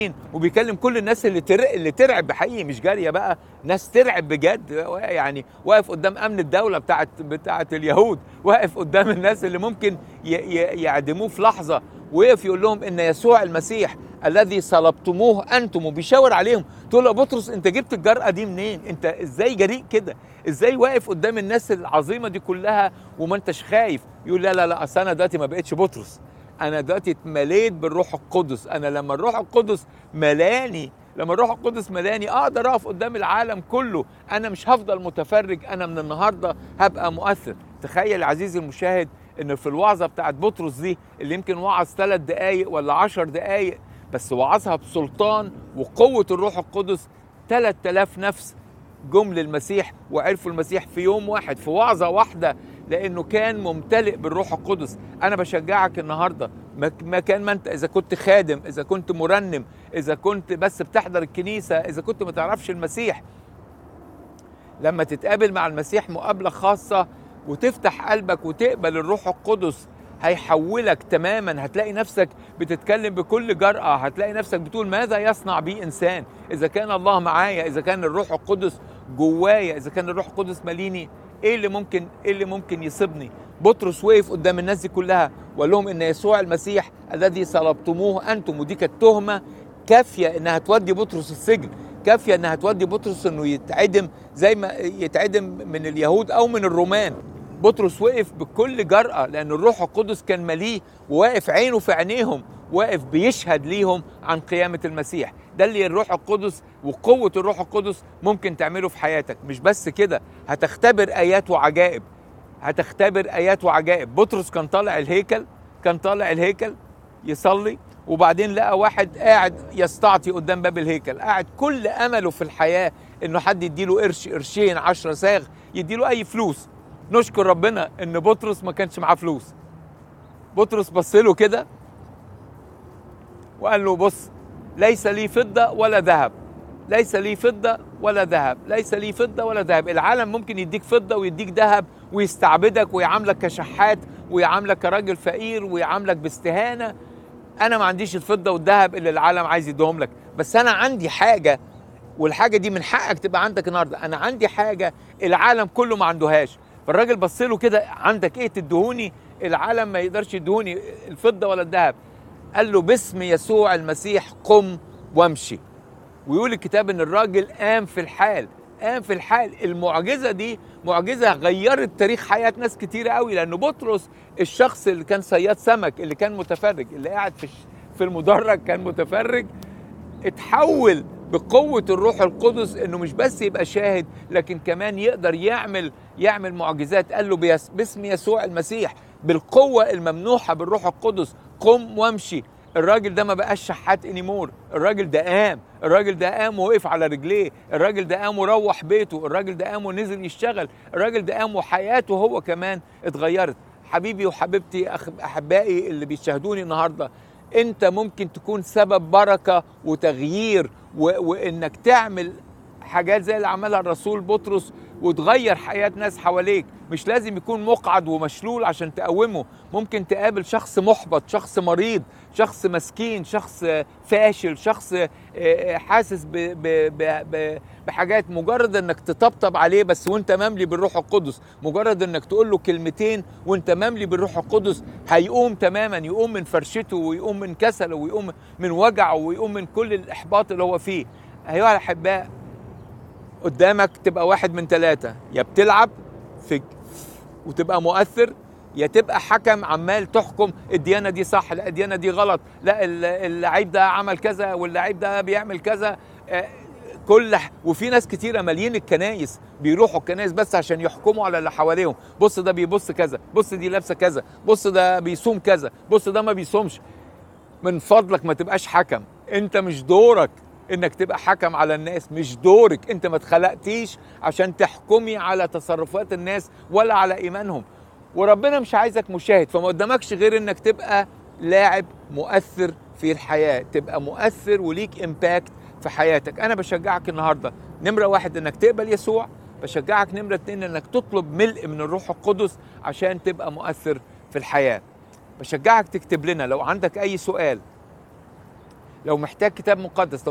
وبيكلم كل الناس اللي تر... اللي ترعب بحقيقي مش جاريه بقى ناس ترعب بجد يعني واقف قدام امن الدوله بتاعت بتاعت اليهود واقف قدام الناس اللي ممكن ي... ي... يعدموه في لحظه وقف يقول لهم ان يسوع المسيح الذي صلبتموه انتم وبيشاور عليهم تقول له بطرس انت جبت الجرأه دي منين انت ازاي جريء كده ازاي واقف قدام الناس العظيمه دي كلها وما انتش خايف يقول لا لا لا اصل انا دلوقتي ما بقتش بطرس انا دلوقتي اتمليت بالروح القدس انا لما الروح القدس ملاني لما الروح القدس ملاني اقدر اقف قدام العالم كله انا مش هفضل متفرج انا من النهارده هبقى مؤثر تخيل عزيزي المشاهد ان في الوعظه بتاعت بطرس دي اللي يمكن وعظ ثلاث دقايق ولا عشر دقايق بس وعظها بسلطان وقوه الروح القدس 3000 نفس جم للمسيح وعرفوا المسيح في يوم واحد في وعظه واحده لانه كان ممتلئ بالروح القدس انا بشجعك النهارده مكان ما انت اذا كنت خادم اذا كنت مرنم اذا كنت بس بتحضر الكنيسه اذا كنت ما تعرفش المسيح لما تتقابل مع المسيح مقابله خاصه وتفتح قلبك وتقبل الروح القدس هيحولك تماما هتلاقي نفسك بتتكلم بكل جرأة هتلاقي نفسك بتقول ماذا يصنع بي إنسان إذا كان الله معايا إذا كان الروح القدس جوايا إذا كان الروح القدس ماليني ايه اللي ممكن ايه اللي ممكن يصيبني بطرس وقف قدام الناس دي كلها وقال لهم ان يسوع المسيح الذي صلبتموه انتم ودي كانت تهمه كافيه انها تودي بطرس السجن كافيه انها تودي بطرس انه يتعدم زي ما يتعدم من اليهود او من الرومان بطرس وقف بكل جرأة لأن الروح القدس كان مليه وواقف عينه في عينيهم واقف بيشهد ليهم عن قيامة المسيح ده اللي الروح القدس وقوة الروح القدس ممكن تعمله في حياتك مش بس كده هتختبر آيات وعجائب هتختبر آيات وعجائب بطرس كان طالع الهيكل كان طالع الهيكل يصلي وبعدين لقى واحد قاعد يستعطي قدام باب الهيكل قاعد كل أمله في الحياة إنه حد يديله قرش قرشين عشرة ساغ يديله أي فلوس نشكر ربنا إن بطرس ما كانش معاه فلوس بطرس بص له كده وقال له بص ليس لي فضة ولا ذهب ليس لي فضة ولا ذهب ليس لي فضة ولا ذهب العالم ممكن يديك فضة ويديك ذهب ويستعبدك ويعاملك كشحات ويعاملك كراجل فقير ويعاملك باستهانة أنا ما عنديش الفضة والذهب اللي العالم عايز يديهم لك بس أنا عندي حاجة والحاجة دي من حقك تبقى عندك النهاردة أنا عندي حاجة العالم كله ما عندهاش فالراجل بص له كده عندك إيه تدهوني العالم ما يقدرش يدهوني الفضة ولا الذهب قال له باسم يسوع المسيح قم وامشي ويقول الكتاب ان الراجل قام في الحال قام في الحال المعجزه دي معجزه غيرت تاريخ حياه ناس كتيره قوي لانه بطرس الشخص اللي كان صياد سمك اللي كان متفرج اللي قاعد في في المدرج كان متفرج اتحول بقوة الروح القدس انه مش بس يبقى شاهد لكن كمان يقدر يعمل يعمل معجزات قال له باسم يسوع المسيح بالقوة الممنوحة بالروح القدس قم وامشي الراجل ده ما بقاش شحات انيمور الراجل ده قام الراجل ده قام ووقف على رجليه الراجل ده قام وروح بيته الراجل ده قام ونزل يشتغل الراجل ده قام وحياته هو كمان اتغيرت حبيبي وحبيبتي احبائي اللي بيشاهدوني النهارده انت ممكن تكون سبب بركه وتغيير و... وانك تعمل حاجات زي اللي عملها الرسول بطرس وتغير حياة ناس حواليك مش لازم يكون مقعد ومشلول عشان تقومه ممكن تقابل شخص محبط شخص مريض شخص مسكين شخص فاشل شخص حاسس ب ب ب بحاجات مجرد انك تطبطب عليه بس وانت مملي بالروح القدس مجرد انك تقول له كلمتين وانت مملي بالروح القدس هيقوم تماما يقوم من فرشته ويقوم من كسله ويقوم من وجعه ويقوم من كل الاحباط اللي هو فيه ايها الاحباء قدامك تبقى واحد من ثلاثة يا بتلعب في وتبقى مؤثر يا تبقى حكم عمال تحكم الديانة دي صح لا الديانة دي غلط لا اللعيب ده عمل كذا واللعيب ده بيعمل كذا كل وفي ناس كتيرة مالين الكنايس بيروحوا الكنايس بس عشان يحكموا على اللي حواليهم بص ده بيبص كذا بص دي لابسة كذا بص ده بيصوم كذا بص ده ما بيصومش من فضلك ما تبقاش حكم انت مش دورك انك تبقى حكم على الناس مش دورك انت ما اتخلقتيش عشان تحكمي على تصرفات الناس ولا على ايمانهم وربنا مش عايزك مشاهد فما قدامكش غير انك تبقى لاعب مؤثر في الحياه تبقى مؤثر وليك امباكت في حياتك انا بشجعك النهارده نمره واحد انك تقبل يسوع بشجعك نمره اتنين انك تطلب ملء من الروح القدس عشان تبقى مؤثر في الحياه بشجعك تكتب لنا لو عندك اي سؤال لو محتاج كتاب مقدس